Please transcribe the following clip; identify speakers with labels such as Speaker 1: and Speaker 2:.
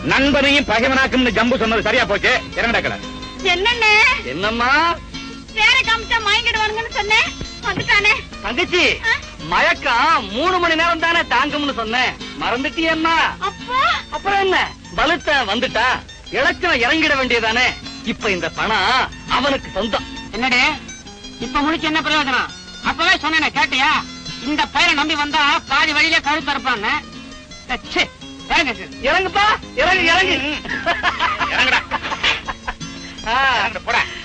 Speaker 1: நண்பனையும் பகைவனாக்கும்னு ஜம்பு சொன்னது சரியா போச்சு இறங்கடா கல
Speaker 2: என்னண்ணே
Speaker 3: என்னம்மா
Speaker 2: வேற காமிச்சா மயங்கிடுவானுங்கன்னு சொன்னேன் வந்துட்டானே
Speaker 3: தங்கச்சி
Speaker 2: ஆ?
Speaker 3: மயக்கம் மூணு மணி நேரம் தானே தாங்கும்னு சொன்னேன் மறந்துட்டியம்மா
Speaker 2: அப்பா
Speaker 3: அப்புறம் என்ன பலுத்த வந்துட்டா இலச்சம் இறங்கிட வேண்டியதானே இப்ப இந்த பணம் அவனுக்கு சொந்தம்
Speaker 4: என்னடே இப்ப முடிச்சு என்ன பிரயோஜனம் அப்பவே சொன்னேனே கேட்டியா இந்த பையனை நம்பி வந்தா பாதி வழியிலே கழுத்து இருப்பாங்க இறங்க சார்.
Speaker 3: இறங்குப்பா இறங்கு இறங்கு
Speaker 1: இறங்குடா
Speaker 3: ஆ,
Speaker 1: இறங்குடா, போடா